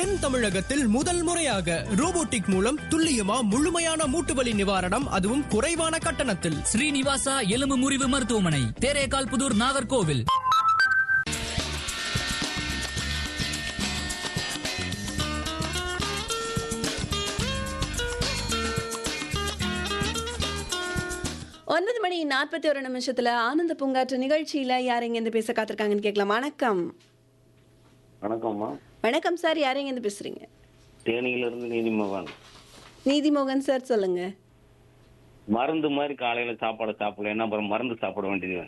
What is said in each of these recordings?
தென் தமிழகத்தில் முதல் முறையாக ரோபோட்டிக் மூலம் துல்லியமா முழுமையான மூட்டு வலி நிவாரணம் அதுவும் குறைவான கட்டணத்தில் ஸ்ரீனிவாசா எலும்பு முறிவு மருத்துவமனை தேரேகால் புதூர் நாகர்கோவில் ஒன்பது மணி நாற்பத்தி ஒரு நிமிஷத்துல ஆனந்த பூங்காற்று நிகழ்ச்சியில யார் இருந்து பேச காத்திருக்காங்கன்னு கேட்கலாம் வணக்கம் வணக்கம்மா வணக்கம் சார் யார் இருந்து பேசுறீங்க தேனியில இருந்து நீதிமகன் நீதிமோகன் சார் சொல்லுங்க மருந்து மாதிரி காலையில சாப்பாடு சாப்பிடலன்னா அப்புறம் மருந்து சாப்பிட வேண்டியது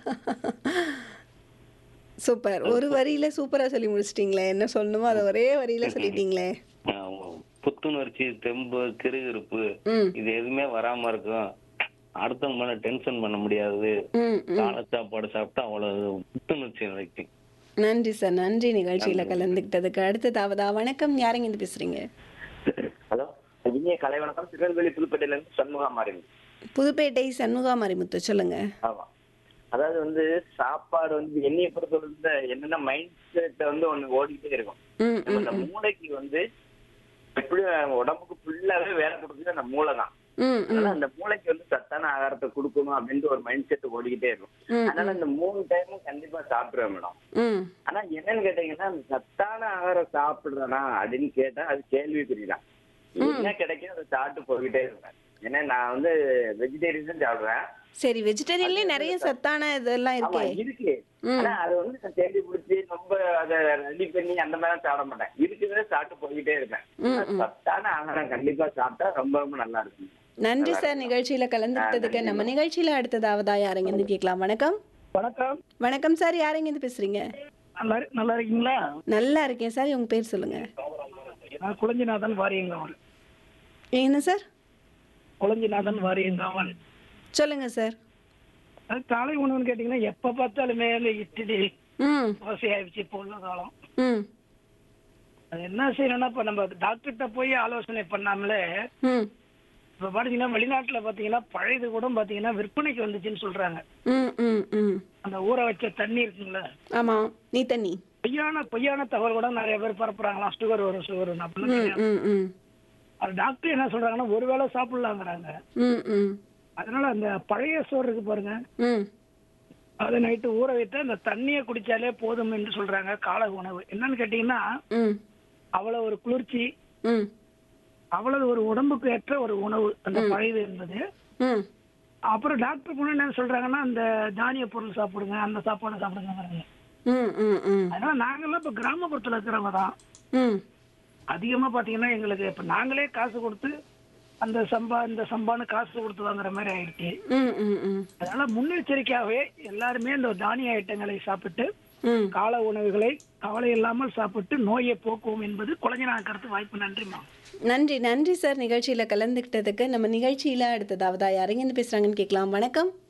சூப்பர் ஒரு வரியில சூப்பரா சொல்லி முடிச்சிட்டீங்களே என்ன சொல்லணுமோ அதை ஒரே வரியில சொல்லிட்டீங்களே ஆமா. புத்துணர்ச்சி தெம்பு கிருகிருப்பு ம் இது எதுவுமே வராம இருக்கும் அடுத்தவங்க மேல டென்ஷன் பண்ண முடியாது ம் ம் காலை சாப்பாடு சாப்பிட்டா அவ்வளவு புத்துணர்ச்சி நிலைக்கும் நன்றி சார் நன்றி நிகழ்ச்சியில கலந்துக்கிட்டதுக்கு அடுத்ததாவதா வணக்கம் யாருங்க இருந்து பேசுறீங்க ஹலோ இனிய கலை வணக்கம் திருநெல்வேலி புதுப்பேட்டையில இருந்து சண்முகா மாறி புதுப்பேட்டை சண்முகா மாரிமுத்து சொல்லுங்க ஆமா அதாவது வந்து சாப்பாடு வந்து என்னைய பொறுத்தவரை வந்து என்னென்ன மைண்ட் செட் வந்து ஒண்ணு ஓடிக்கிட்டே இருக்கும் ம் நம்ம ம் இந்த மூளைக்கு வந்து எப்படியும் உடம்புக்கு ஃபுல்லாவே வேலை கொடுக்குறது அந்த மூளை தான் ம் அதனால ம் அந்த மூளைக்கு வந்து சத்தான ஆகாரத்தை கொடுக்கணும் அப்படின்ட்டு ஒரு மைண்ட் செட் ஓடிக்கிட்டே இருக்கும் ம், அதனால இந்த மூணு டைமும் கண்டிப்பா சாப்பிடுவேன் மேடம் ம் ஆனா என்னன்னு கேட்டீங்கன்னா அந்த சத்தான ஆகாரம் சாப்பிடுறேனா அப்படின்னு கேட்டா அது கேள்விக்குறிதான் என்ன கிடைக்கும் அதை சாப்பிட்டு போய்கிட்டே இருப்பேன் ஏன்னா நான் வந்து வெஜிடேரியன் தான் சாப்பிடுவேன் சரி வெஜிடேரியன்லயே நிறைய சத்தான இதெல்லாம் ஆமா இருக்கே இருக்கு ம். ஆனா அது வந்து நான் தேடி பிடிச்சி ரொம்ப அதை ரெடி பண்ணி அந்த மாதிரி சாப்பிட மாட்டேன் இருக்குதே சாப்பிட்டு போய்கிட்டே இருப்பேன் ம், ம். சத்தான ஆகாரம் கண்டிப்பா சாப்பிட்டா ரொம்ப ரொம்ப நல்லா இருக்கும் நன்றி சார் நிகழ்ச்சியில கலந்துக்கிட்டதுக்கு நம்ம நிகழ்ச்சியில அடுத்ததாவதா யாருங்க இருந்து கேட்கலாம் வணக்கம் வணக்கம் வணக்கம் சார் யாருங்க இருந்து பேசுறீங்க நல்லா இரு- நல்லா இருக்கீங்களா நல்லா இருக்கேன் சார் உங்க பேர் சொல்லுங்க நான் குளஞ்சிநாதன் வாரியங்காவல் என்ன சார் குளஞ்சிநாதன் வாரியங்காவல் சொல்லுங்க சார் அது காலை உணவுன்னு கேட்டீங்கன்னா எப்ப பார்த்தாலுமே இந்த இட்லி ம் தோசை ஆயிடுச்சு இப்போ உள்ள காலம் ம் அது என்ன செய்யணும்னா இப்ப நம்ம டாக்டர்கிட்ட போய் ஆலோசனை பண்ணாமலே ம் இப்ப பாத்தீங்கன்னா வெளிநாட்டுல பாத்தீங்கன்னா பழையது கூட பாத்தீங்கன்னா விற்பனைக்கு வந்துச்சுன்னு சொல்றாங்க ம் ம் ம் அந்த ஊற வச்ச தண்ணி இருக்குங்களா ஆமா நீ தண்ணி பொய்யான பொய்யான தகவல் கூட நிறைய பேர் பரப்புறாங்களாம் சுகர் வரும் சுகர் வரும் அப்படின்னு ம் ம் ம் அது டாக்டர் என்ன சொல்றாங்கன்னா ஒருவேளை சாப்பிடலாங்கிறாங்க ம் ம் அதனால அந்த பழைய சோறு இருக்கு பாருங்க ம் அதை நைட்டு ஊற வைத்து அந்த தண்ணியை குடிச்சாலே போதும் என்று சொல்றாங்க காலை உணவு என்னன்னு கேட்டீங்கன்னா ம் அவ்வளவு ஒரு குளிர்ச்சி ம் அவ்வளவு ஒரு உடம்புக்கு ஏற்ற ஒரு உணவு அந்த பழையது என்பது ம் அப்புறம் டாக்டர் போன என்ன சொல்றாங்கன்னா அந்த தானிய பொருள் சாப்பிடுங்க அந்த சாப்பாடு சாப்பிடுங்க ம் ம் ம் அதனால நாங்கெல்லாம் இப்ப கிராமப்புறத்துல இருக்கிறவங்க தான் ம் அதிகமா பாத்தீங்கன்னா எங்களுக்கு இப்ப நாங்களே காசு கொடுத்து அந்த சம்பா இந்த சம்பான்னு காசு கொடுத்து வாங்குற மாதிரி ஆயிடுச்சு ம் ம் ம் அதனால முன்னெச்சரிக்கையாகவே எல்லாருமே இந்த தானிய ஐட்டங்களை சாப்பிட்டு ம் கால உணவுகளை கவலை இல்லாமல் சாப்பிட்டு நோயை போக்குவோம் என்பது குழந்தை கருத்து வாய்ப்பு நன்றிமா நன்றி நன்றி சார் நிகழ்ச்சியில கலந்துக்கிட்டதுக்கு நம்ம நிகழ்ச்சியில அடுத்ததாவதா யாருங்க இருந்து பேசுறாங்கன்னு கேட்கலாம் வணக்கம்